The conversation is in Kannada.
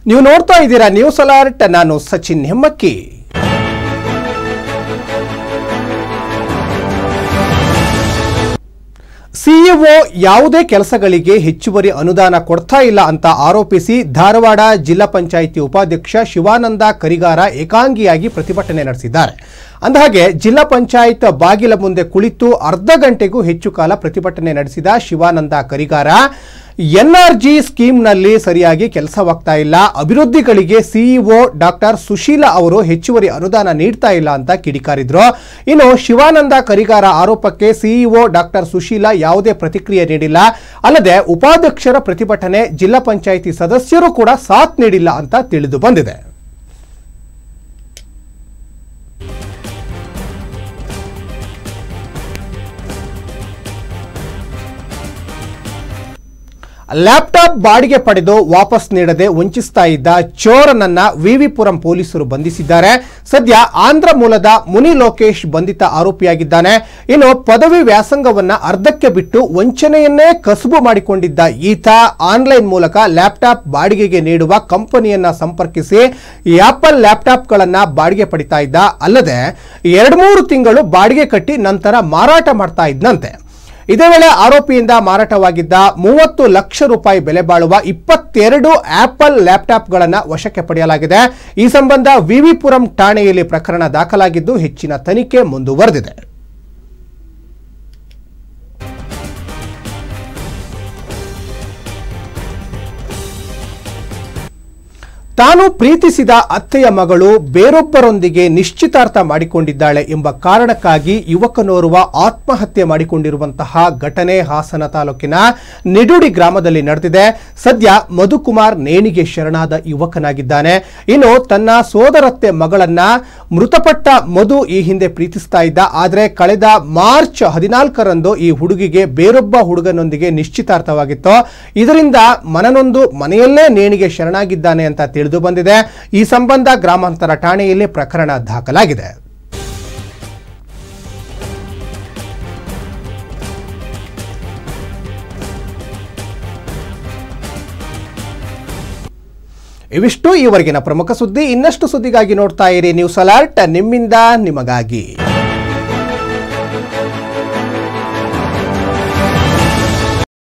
ನೀವು ನೋಡ್ತಾ ಇದ್ದೀರಾ ನ್ಯೂಸ್ ಅಲರ್ಟ್ ನಾನು ಸಚಿನ್ ಹೆಮ್ಮಕ್ಕಿ ಸಿಇಒ ಯಾವುದೇ ಕೆಲಸಗಳಿಗೆ ಹೆಚ್ಚುವರಿ ಅನುದಾನ ಕೊಡ್ತಾ ಇಲ್ಲ ಅಂತ ಆರೋಪಿಸಿ ಧಾರವಾಡ ಜಿಲ್ಲಾ ಪಂಚಾಯಿತಿ ಉಪಾಧ್ಯಕ್ಷ ಶಿವಾನಂದ ಕರಿಗಾರ ಏಕಾಂಗಿಯಾಗಿ ಪ್ರತಿಭಟನೆ ನಡೆಸಿದ್ದಾರೆ ಅಂದಹಾಗೆ ಜಿಲ್ಲಾ ಪಂಚಾಯತ್ ಬಾಗಿಲ ಮುಂದೆ ಕುಳಿತು ಅರ್ಧ ಗಂಟೆಗೂ ಹೆಚ್ಚು ಕಾಲ ಪ್ರತಿಭಟನೆ ನಡೆಸಿದ ಶಿವಾನಂದ ಕರಿಗಾರ ಎನ್ಆರ್ಜಿ ಸ್ಕೀಮ್ನಲ್ಲಿ ಸರಿಯಾಗಿ ಕೆಲಸವಾಗ್ತಾ ಇಲ್ಲ ಅಭಿವೃದ್ಧಿಗಳಿಗೆ ಸಿಇಒ ಡಾಕ್ಟರ್ ಸುಶೀಲಾ ಅವರು ಹೆಚ್ಚುವರಿ ಅನುದಾನ ನೀಡ್ತಾ ಇಲ್ಲ ಅಂತ ಕಿಡಿಕಾರಿದ್ರು ಇನ್ನು ಶಿವಾನಂದ ಕರಿಗಾರ ಆರೋಪಕ್ಕೆ ಸಿಇಒ ಡಾಕ್ಟರ್ ಸುಶೀಲಾ ಯಾವುದೇ ಪ್ರತಿಕ್ರಿಯೆ ನೀಡಿಲ್ಲ ಅಲ್ಲದೆ ಉಪಾಧ್ಯಕ್ಷರ ಪ್ರತಿಭಟನೆ ಜಿಲ್ಲಾ ಪಂಚಾಯಿತಿ ಸದಸ್ಯರು ಕೂಡ ಸಾಥ್ ನೀಡಿಲ್ಲ ಅಂತ ತಿಳಿದು ಬಂದಿದೆ ಲ್ಯಾಪ್ಟಾಪ್ ಬಾಡಿಗೆ ಪಡೆದು ವಾಪಸ್ ನೀಡದೆ ವಂಚಿಸ್ತಾ ಇದ್ದ ಚೋರನನ್ನ ವಿವಿಪುರಂ ಪೊಲೀಸರು ಬಂಧಿಸಿದ್ದಾರೆ ಸದ್ಯ ಆಂಧ್ರ ಮೂಲದ ಮುನಿ ಲೋಕೇಶ್ ಬಂಧಿತ ಆರೋಪಿಯಾಗಿದ್ದಾನೆ ಇನ್ನು ಪದವಿ ವ್ಯಾಸಂಗವನ್ನ ಅರ್ಧಕ್ಕೆ ಬಿಟ್ಟು ವಂಚನೆಯನ್ನೇ ಕಸುಬು ಮಾಡಿಕೊಂಡಿದ್ದ ಈತ ಆನ್ಲೈನ್ ಮೂಲಕ ಲ್ಯಾಪ್ಟಾಪ್ ಬಾಡಿಗೆಗೆ ನೀಡುವ ಕಂಪನಿಯನ್ನ ಸಂಪರ್ಕಿಸಿ ಆಪಲ್ ಲ್ಯಾಪ್ಟಾಪ್ಗಳನ್ನ ಬಾಡಿಗೆ ಪಡಿತಾ ಇದ್ದ ಅಲ್ಲದೆ ಎರಡು ಮೂರು ತಿಂಗಳು ಬಾಡಿಗೆ ಕಟ್ಟಿ ನಂತರ ಮಾರಾಟ ಮಾಡ್ತಾ ಇದ್ನಂತೆ ಇದೇ ವೇಳೆ ಆರೋಪಿಯಿಂದ ಮಾರಾಟವಾಗಿದ್ದ ಮೂವತ್ತು ಲಕ್ಷ ರೂಪಾಯಿ ಬೆಲೆ ಬಾಳುವ ಇಪ್ಪತ್ತೆರಡು ಆಪಲ್ ಲ್ಯಾಪ್ಟಾಪ್ಗಳನ್ನು ವಶಕ್ಕೆ ಪಡೆಯಲಾಗಿದೆ ಈ ಸಂಬಂಧ ವಿವಿಪುರಂ ಠಾಣೆಯಲ್ಲಿ ಪ್ರಕರಣ ದಾಖಲಾಗಿದ್ದು ಹೆಚ್ಚಿನ ತನಿಖೆ ಮುಂದುವರೆದಿದೆ ತಾನು ಪ್ರೀತಿಸಿದ ಅತ್ತೆಯ ಮಗಳು ಬೇರೊಬ್ಬರೊಂದಿಗೆ ನಿಶ್ಚಿತಾರ್ಥ ಮಾಡಿಕೊಂಡಿದ್ದಾಳೆ ಎಂಬ ಕಾರಣಕ್ಕಾಗಿ ಯುವಕನೋರ್ವ ಆತ್ಮಹತ್ಯೆ ಮಾಡಿಕೊಂಡಿರುವಂತಹ ಘಟನೆ ಹಾಸನ ತಾಲೂಕಿನ ನಿಡುಡಿ ಗ್ರಾಮದಲ್ಲಿ ನಡೆದಿದೆ ಸದ್ಯ ಮಧುಕುಮಾರ್ ನೇಣಿಗೆ ಶರಣಾದ ಯುವಕನಾಗಿದ್ದಾನೆ ಇನ್ನು ತನ್ನ ಸೋದರತ್ತೆ ಮಗಳನ್ನ ಮೃತಪಟ್ಟ ಮಧು ಈ ಹಿಂದೆ ಪ್ರೀತಿಸ್ತಾ ಇದ್ದ ಆದರೆ ಕಳೆದ ಮಾರ್ಚ್ ಹದಿನಾಲ್ಕರಂದು ಈ ಹುಡುಗಿಗೆ ಬೇರೊಬ್ಬ ಹುಡುಗನೊಂದಿಗೆ ನಿಶ್ಚಿತಾರ್ಥವಾಗಿತ್ತು ಇದರಿಂದ ಮನನೊಂದು ಮನೆಯಲ್ಲೇ ನೇಣಿಗೆ ಶರಣಾಗಿದ್ದಾನೆ ಅಂತ ತಿಳಿದು ಬಂದಿದೆ ಈ ಸಂಬಂಧ ಗ್ರಾಮಾಂತರ ಠಾಣೆಯಲ್ಲಿ ಪ್ರಕರಣ ದಾಖಲಾಗಿದೆ ಇವಿಷ್ಟು ಈವರೆಗಿನ ಪ್ರಮುಖ ಸುದ್ದಿ ಇನ್ನಷ್ಟು ಸುದ್ದಿಗಾಗಿ ನೋಡ್ತಾ ಇರಿ ನ್ಯೂಸ್ ಅಲರ್ಟ್ ನಿಮ್ಮಿಂದ ನಿಮಗಾಗಿ